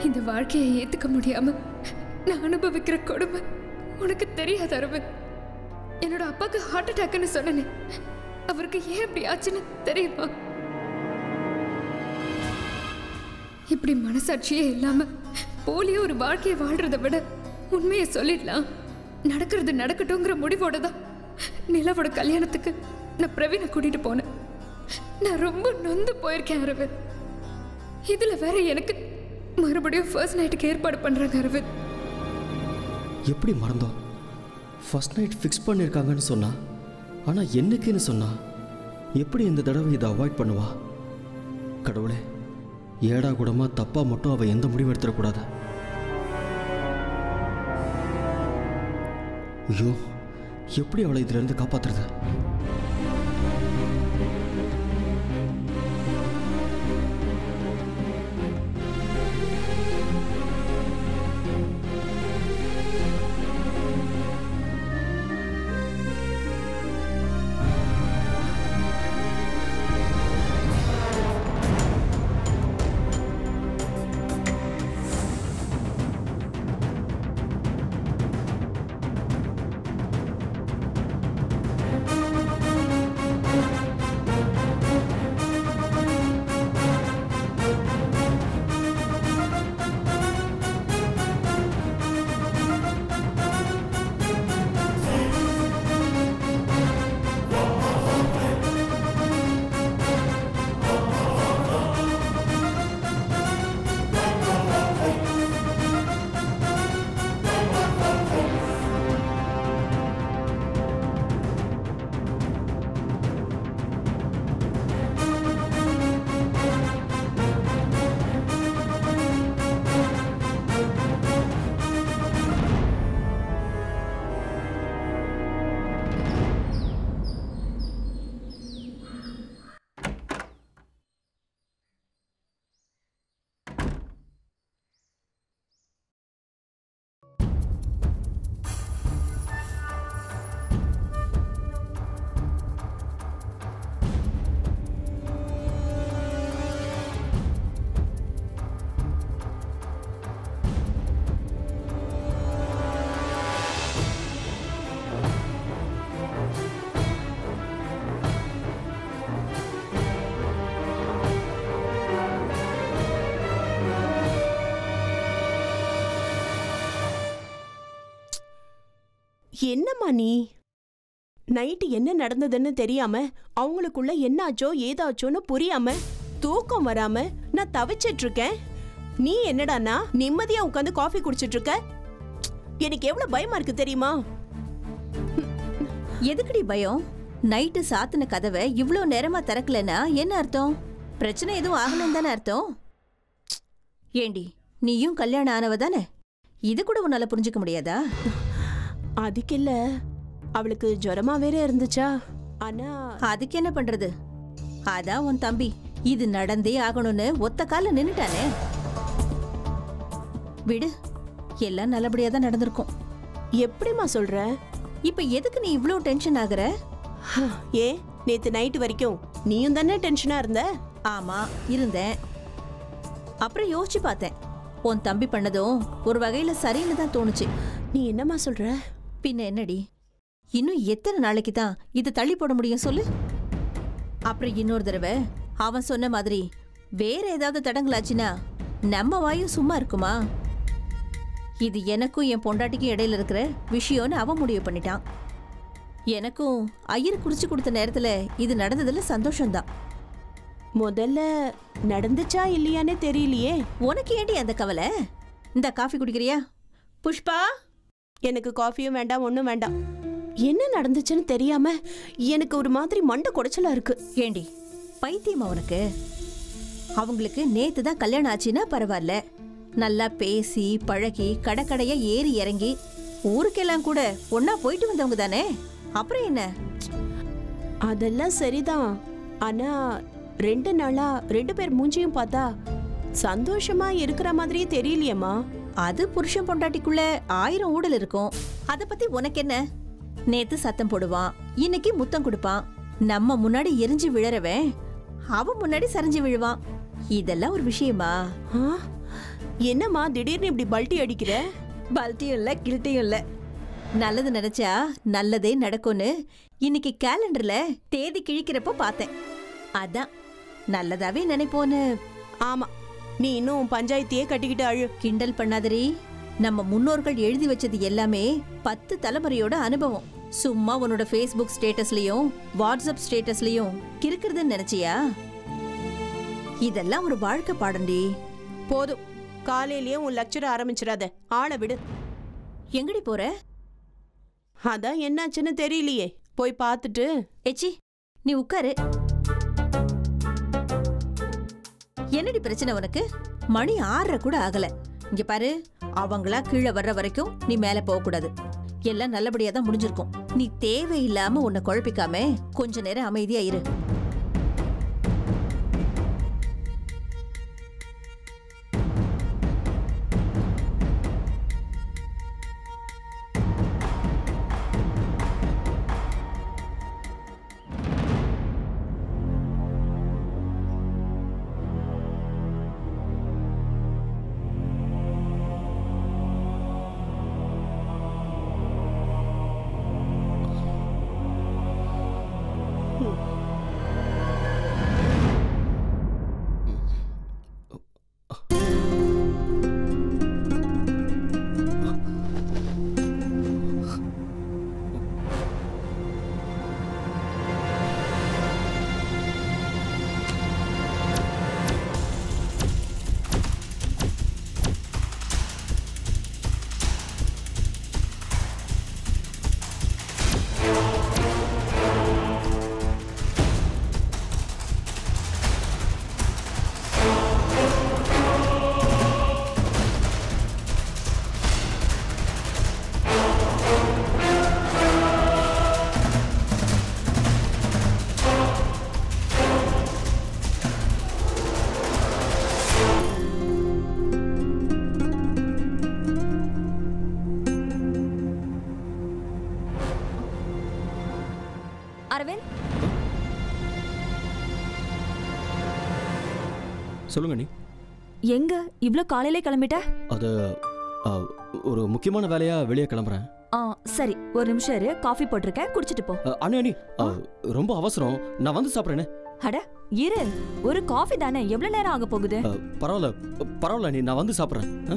இந்த வாழ்க்கையை ஏத்துக்க முடியாம நான் அனுபவிக்கிற கொடுமை உனக்கு தெரியாது அரவிந்த் என்னோட அப்பாக்கு ஹார்ட் அட்டாக்னு சொன்னேனே அவருக்கு ஏன் இப்படி ஆச்சுன்னு தெரியுமா இப்படி மனசாட்சியே இல்லாம போலியோ ஒரு வாழ்க்கையை வாழ்றதை விட உண்மையை சொல்லிடலாம் நடக்கிறது நடக்கட்டுங்கிற முடிவோட தான் நிலவோட கல்யாணத்துக்கு நான் பிரவீனை கூட்டிட்டு போனேன் நான் ரொம்ப நொந்து போயிருக்கேன் அரவிந்த் இதுல வேற எனக்கு மறுபடியும் ஃபர்ஸ்ட் நைட்டுக்கு ஏற்பாடு பண்றாங்க அரவிந்த் எப்படி மறந்தோம் ஃபர்ஸ்ட் நைட் ஃபிக்ஸ் பண்ணியிருக்காங்கன்னு சொன்னா ஆனால் என்னைக்குன்னு சொன்னா எப்படி இந்த தடவை இதை அவாய்ட் பண்ணுவா கடவுளே ஏடா கூடமா தப்பா மட்டும் அவள் எந்த முடிவும் எடுத்துடக்கூடாது ஐயோ எப்படி அவளை இதிலிருந்து காப்பாத்துறது என்னம்மா நீ நைட்டு என்ன நடந்ததுன்னு தெரியாம அவங்களுக்குள்ள என்னாச்சோ ஏதாச்சோன்னு புரியாம தூக்கம் வராம நான் தவிச்சிட்டு இருக்கேன் நீ என்னடான்னா நிம்மதியா உட்காந்து காஃபி குடிச்சிட்டு இருக்க எனக்கு எவ்வளவு பயமா இருக்கு தெரியுமா எதுக்குடி பயம் நைட்டு சாத்தின கதவை இவ்ளோ நேரமா திறக்கலனா என்ன அர்த்தம் பிரச்சனை எதுவும் ஆகலன்னு தானே அர்த்தம் ஏண்டி நீயும் கல்யாணம் ஆனவ தானே இது கூட உன்னால புரிஞ்சுக்க முடியாதா அதுக்கு இல்ல அவளுக்கு ஜுரமா வேற இருந்துச்சா ஆனா அதுக்கு என்ன பண்றது அதான் உன் தம்பி இது நடந்தே ஆகணும்னு ஒத்த கால நின்னுட்டானே விடு எல்லாம் நல்லபடியா தான் நடந்திருக்கும் எப்படிம்மா சொல்ற இப்ப எதுக்கு நீ இவ்ளோ டென்ஷன் ஆகுற ஏ நேத்து நைட்டு வரைக்கும் நீயும் தானே டென்ஷனா இருந்த ஆமா இருந்தேன் அப்புறம் யோசிச்சு பார்த்தேன் உன் தம்பி பண்ணதும் ஒரு வகையில சரின்னு தான் தோணுச்சு நீ என்னம்மா சொல்ற பின்ன என்னடி இன்னும் எத்தனை நாளைக்கு தான் இது தள்ளி போட முடியும் சொல்லு அப்புறம் இன்னொரு தடவை அவன் சொன்ன மாதிரி வேற ஏதாவது தடங்களாச்சுன்னா நம்ம வாயும் சும்மா இருக்குமா இது எனக்கும் என் பொண்டாட்டிக்கும் இடையில இருக்கிற விஷயம்னு அவன் முடிவு பண்ணிட்டான் எனக்கும் ஐயர் குறிச்சு கொடுத்த நேரத்துல இது நடந்ததுல சந்தோஷம்தான் முதல்ல நடந்துச்சா இல்லையானே தெரியலையே உனக்கு ஏண்டி அந்த கவலை இந்த காஃபி குடிக்கிறியா புஷ்பா எனக்கு காஃபியும் வேண்டாம் ஒன்றும் வேண்டாம் என்ன நடந்துச்சுன்னு தெரியாம எனக்கு ஒரு மாதிரி மண்டை குடைச்சலா இருக்கு ஏண்டி பைத்தியம் அவனுக்கு அவங்களுக்கு நேத்து தான் கல்யாணம் ஆச்சுன்னா பரவாயில்ல நல்லா பேசி பழகி கடக்கடையா ஏறி இறங்கி ஊருக்கெல்லாம் கூட ஒண்ணா போயிட்டு வந்தவங்க தானே அப்புறம் என்ன அதெல்லாம் சரிதான் ஆனா ரெண்டு நாளா ரெண்டு பேர் மூஞ்சியும் பார்த்தா சந்தோஷமா இருக்கிற மாதிரியே தெரியலையேம்மா அது புருஷன் பொண்டாட்டிக்குள்ள ஆயிரம் ஊடல் இருக்கும் அத பத்தி உனக்கு என்ன நேத்து சத்தம் போடுவான் இன்னைக்கு முத்தம் கொடுப்பான் நம்ம முன்னாடி எரிஞ்சு விழறவன் அவன் முன்னாடி சரிஞ்சு விழுவான் இதெல்லாம் ஒரு விஷயமா ஆ, என்னம்மா திடீர்னு இப்படி பல்ட்டி அடிக்கிற பல்ட்டியும் இல்ல கில்ட்டியும் இல்ல நல்லது நினைச்சா நல்லதே நடக்கும்னு இன்னைக்கு கேலண்டர்ல தேதி கிழிக்கிறப்போ பார்த்தேன் அதான் நல்லதாவே நினைப்போன்னு ஆமா நீ இன்னும் பஞ்சாயத்தையே கட்டிக்கிட்டு அழு கிண்டல் பண்ணாதரி நம்ம முன்னோர்கள் எழுதி வச்சது எல்லாமே பத்து தலைமுறையோட அனுபவம் சும்மா உன்னோட ஃபேஸ்புக் ஸ்டேட்டஸ்லயும் வாட்ஸ்அப் ஸ்டேட்டஸ்லயும் கிறுக்கிறதுன்னு நினைச்சியா இதெல்லாம் ஒரு வாழ்க்கை பாடண்டி போதும் காலையிலேயே உன் லெக்சர் ஆரம்பிச்சிடாத ஆளை விடு எங்கடி போற அதான் என்னாச்சுன்னு தெரியலையே போய் பார்த்துட்டு எச்சி நீ உட்காரு என்னடி பிரச்சனை உனக்கு மணி ஆறரை கூட ஆகல இங்க பாரு அவங்களா கீழே வர்ற வரைக்கும் நீ மேல போக கூடாது எல்லாம் நல்லபடியா தான் முடிஞ்சிருக்கும் நீ தேவையில்லாம உன்னை குழப்பிக்காம கொஞ்ச நேரம் அமைதியா இரு அரவிந்த் சொல்லுங்க நீ எங்க இவ்ளோ காலையிலே கிளம்பிட்ட அது ஆ, ஒரு முக்கியமான வேலையா வெளியே கிளம்புறேன் ஆ சரி ஒரு நிமிஷம் இரு காஃபி போட்டிருக்கேன் குடிச்சிட்டு போ அ, அண்ணே அண்ணி ஆ, ரொம்ப அவசரம் நான் வந்து சாப்பிட்றேனே அட இரு ஒரு காஃபி தானே எவ்வளவு நேரம் ஆக போகுது பரவாயில்ல பரவாயில்ல நீ நான் வந்து சாப்பிட்றேன் ஆ?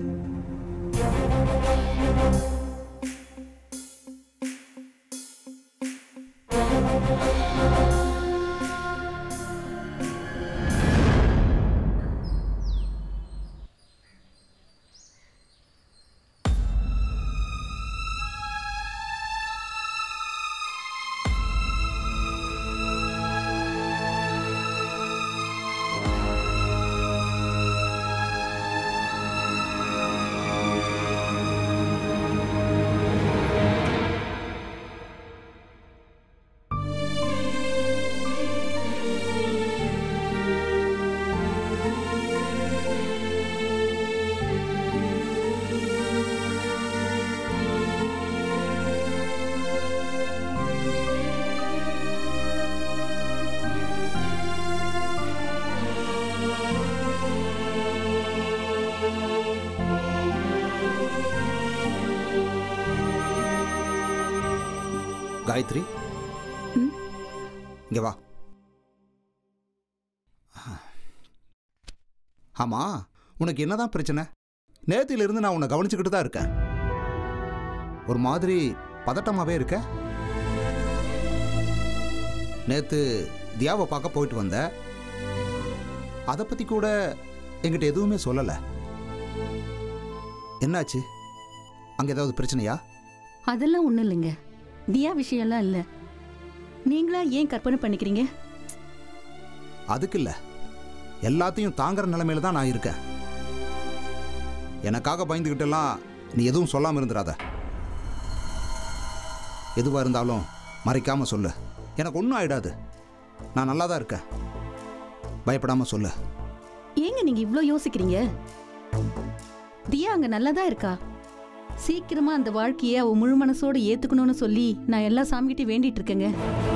காயத்ரி இங்க வா ஆமா உனக்கு என்னதான் பிரச்சனை நேத்திலிருந்து நான் உன்னை கவனிச்சுக்கிட்டு தான் இருக்கேன் ஒரு மாதிரி பதட்டமாவே இருக்க நேத்து தியாவை பார்க்க போயிட்டு வந்த அதை பத்தி கூட என்கிட்ட எதுவுமே சொல்லல என்னாச்சு அங்க ஏதாவது பிரச்சனையா அதெல்லாம் ஒன்றும் இல்லைங்க தியா விஷயம்லாம் இல்லை நீங்களா ஏன் கற்பனை பண்ணிக்கிறீங்க அதுக்கு இல்ல எல்லாத்தையும் தாங்குற நிலைமையில தான் நான் இருக்கேன் எனக்காக பயந்துக்கிட்டெல்லாம் நீ எதுவும் சொல்லாம இருந்துடாத எதுவா இருந்தாலும் மறைக்காம சொல்லு எனக்கு ஒன்றும் ஆயிடாது நான் நல்லா தான் இருக்கேன் பயப்படாம சொல்லு ஏங்க நீங்க இவ்ளோ யோசிக்கிறீங்க தியா அங்க நல்லா தான் இருக்கா சீக்கிரமா அந்த வாழ்க்கையை அவ முழு மனசோட ஏத்துக்கணும்னு சொல்லி நான் எல்லா சாமிகிட்டையும் வேண்டிட்டு இருக்கேங்க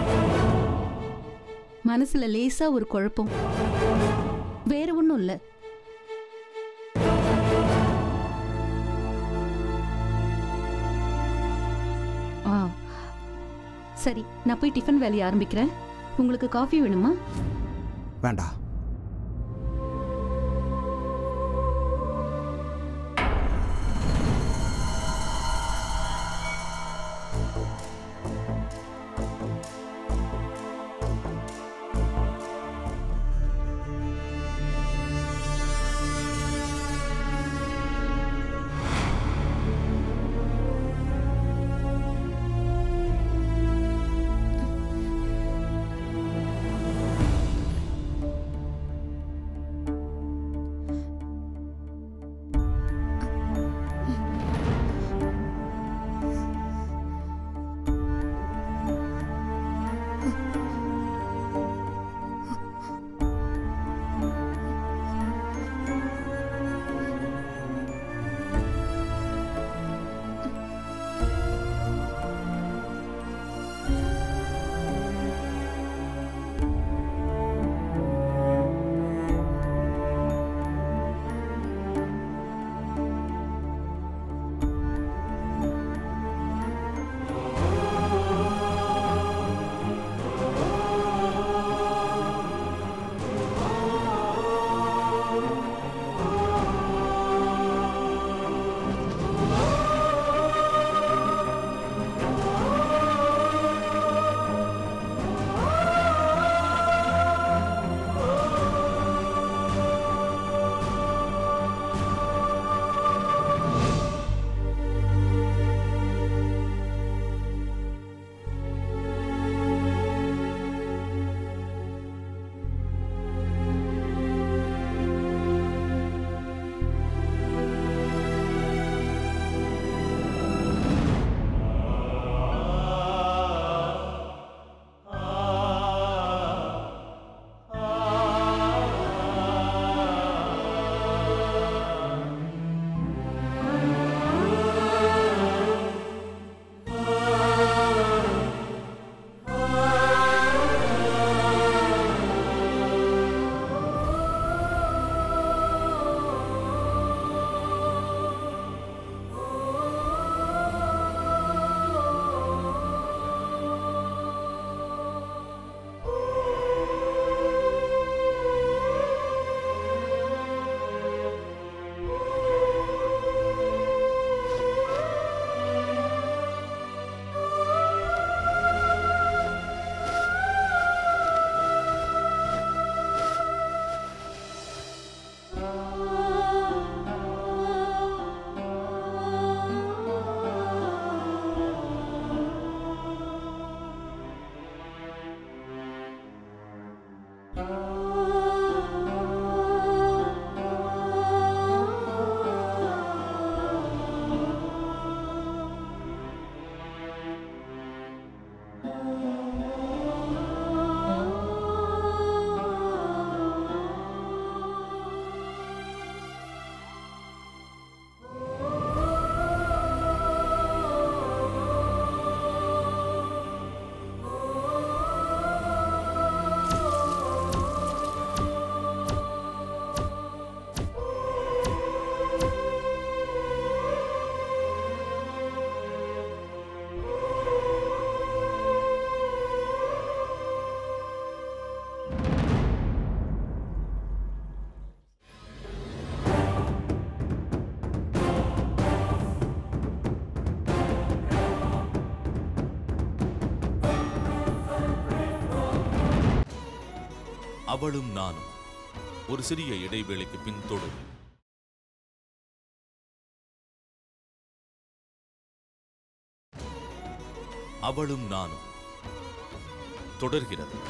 மனசுல லேசா ஒரு குழப்பம் வேற ஒன்றும் இல்லை சரி நான் போய் டிஃபன் வேலையை ஆரம்பிக்கிறேன் உங்களுக்கு காஃபி வேணுமா வேண்டாம் அவளும் நானும் ஒரு சிறிய இடைவேளைக்கு பின் தொடரும் அவளும் நானும் தொடர்கிறது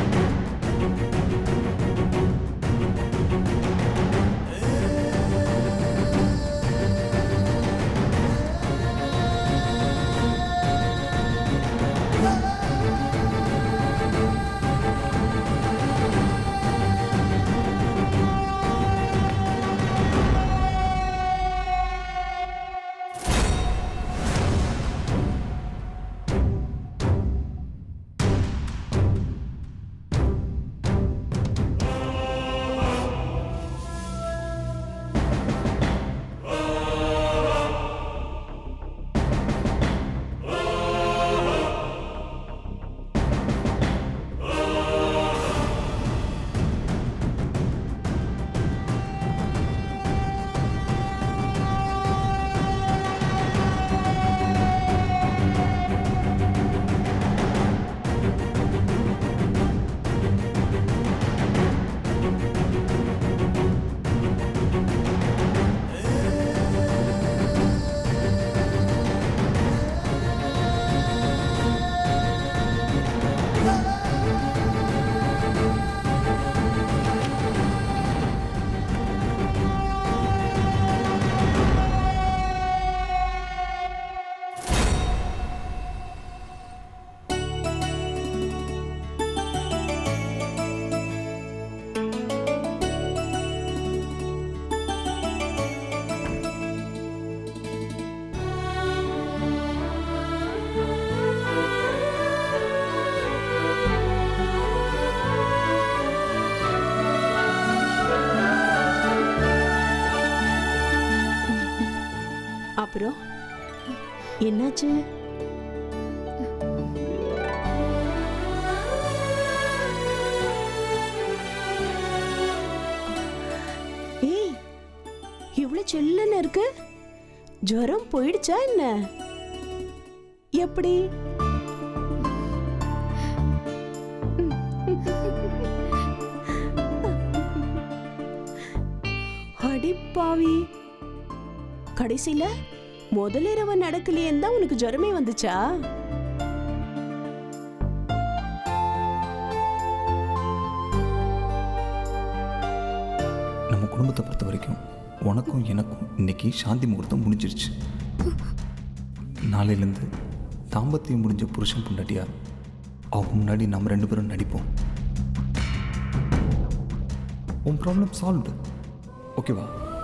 ஆ அப்புறம் என்னாச்சு ஏய் இவ்வளவு செல்லுன்னு இருக்கு ஜுரம் போயிடுச்சா என்ன எப்படி அடிப்பாவி கடைசியில முதலிரவு நடக்கலையேன்னு தான் உனக்கு ஜுரமே வந்துச்சா நம்ம குடும்பத்தை பொறுத்த வரைக்கும் உனக்கும் எனக்கும் இன்னைக்கு சாந்தி முகூர்த்தம் முடிஞ்சிருச்சு நாளையிலேருந்து தாம்பத்தியம் முடிஞ்ச புருஷன் பொண்டாட்டியா அவங்க முன்னாடி நம்ம ரெண்டு பேரும் நடிப்போம் உன் ப்ராப்ளம் சால்வ்டு ஓகேவா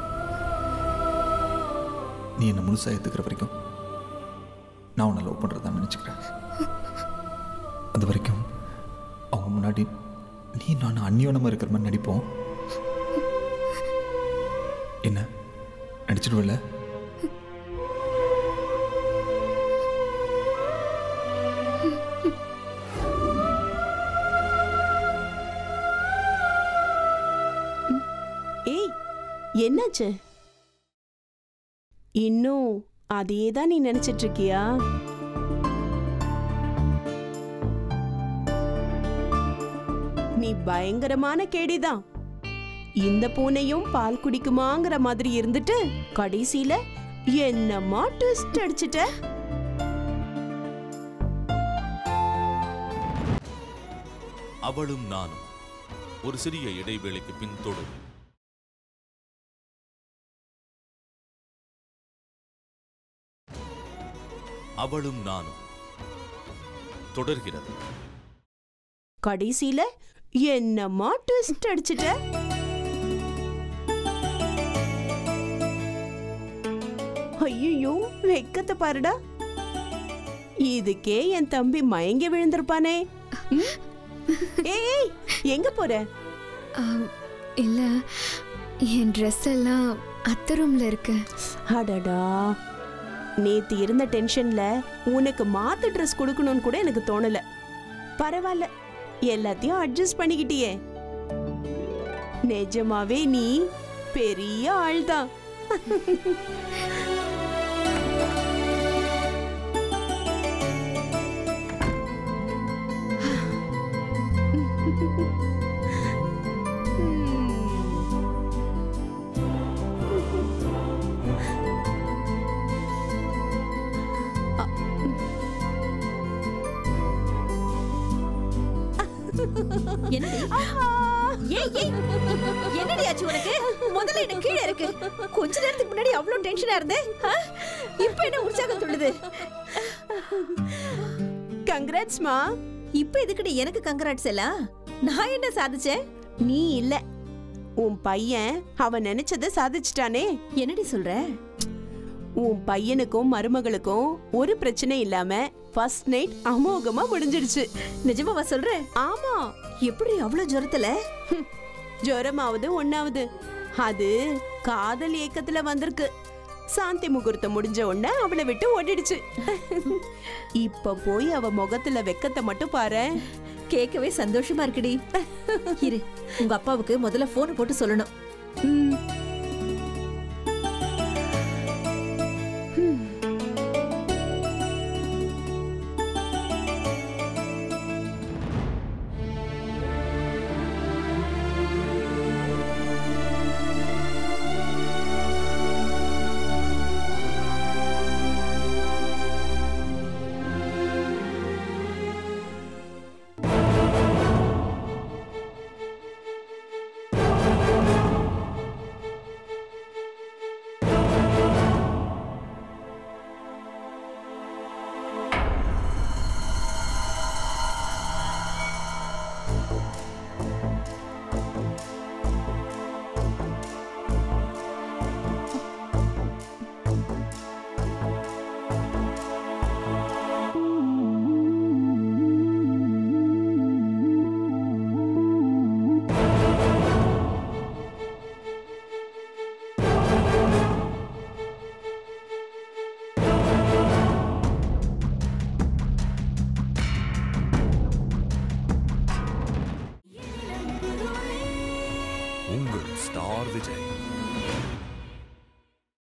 நீ என்னை முழுசாக ஏற்றுக்கிற வரைக்கும் நான் உன்னை லவ் பண்ணுறதா நினச்சிக்கிறேன் அது வரைக்கும் அவங்க முன்னாடி நீ நான் அந்யோனமாக இருக்கிற மாதிரி நடிப்போம் என்ன நடிச்சிடுவில்ல ஏய் என்னாச்சு இன்னும் அதே தான் நீ நினைச்சிட்டு இருக்கியா நீ பயங்கரமான கேடிதான் இந்த பூனையும் பால் குடிக்குமாங்கிற மாதிரி இருந்துட்டு கடைசியில என்னமா ட்விஸ்ட் அடிச்சிட்ட அவளும் நானும் ஒரு சிறிய இடைவேளைக்கு பின் தொடரும் அவளும் நானும் தொடர்கிறது கடைசியில என்னமா ட்விஸ்ட் அடிச்சிட்ட ஐயோ வெக்கத்தை பாருடா இதுக்கே என் தம்பி மயங்கி விழுந்திருப்பானே ம்? ஏய் ஏய், எங்க போற ஆம், இல்ல என் ட்ரெஸ் எல்லாம் அத்தை ரூம்ல இருக்கு அடடா நேத்து இருந்த டென்ஷன்ல உனக்கு மாத்து ட்ரெஸ் கொடுக்கணும்னு கூட எனக்கு தோணல பரவாயில்ல எல்லாத்தையும் அட்ஜஸ்ட் பண்ணிக்கிட்டியே நிஜமாவே நீ பெரிய ஆள்தான் என்னடி ஏய் ஏய் என்னடி ஆச்சு உனக்கு முதல்ல என்ன கீழே இருக்கு கொஞ்ச நேரத்துக்கு முன்னாடி அவ்வளவு டென்ஷனா இருந்தேன் ஆ? இப்ப என்ன உற்சாகம் துள்ளுது கங்க்ராட்ஸ்மா இப்ப எதுக்குடி எனக்கு கங்கராட்ஸ் எல்லாம் நான் என்ன சாதிச்சேன் நீ இல்ல உன் பையன் அவன் நினைச்சதை சாதிச்சிட்டானே என்னடி சொல்ற உன் பையனுக்கும் மருமகளுக்கும் ஒரு பிரச்சனை இல்லாம ஃபர்ஸ்ட் நைட் அமோகமா முடிஞ்சிடுச்சு நிஜமாவா சொல்ற ஆமா எப்படி அவ்வளவு ஜுரத்துல ஜுரமாவது ஒண்ணாவது அது காதல் ஏக்கத்துல வந்திருக்கு சாந்தி முகூர்த்தம் முடிஞ்ச உடனே அவளை விட்டு ஓடிடுச்சு இப்ப போய் அவ முகத்துல வெக்கத்தை மட்டும் பாரு கேட்கவே சந்தோஷமா இருக்குடி இரு உங்க அப்பாவுக்கு முதல்ல போன் போட்டு சொல்லணும் உங்கள் ஸ்டார் விஜய்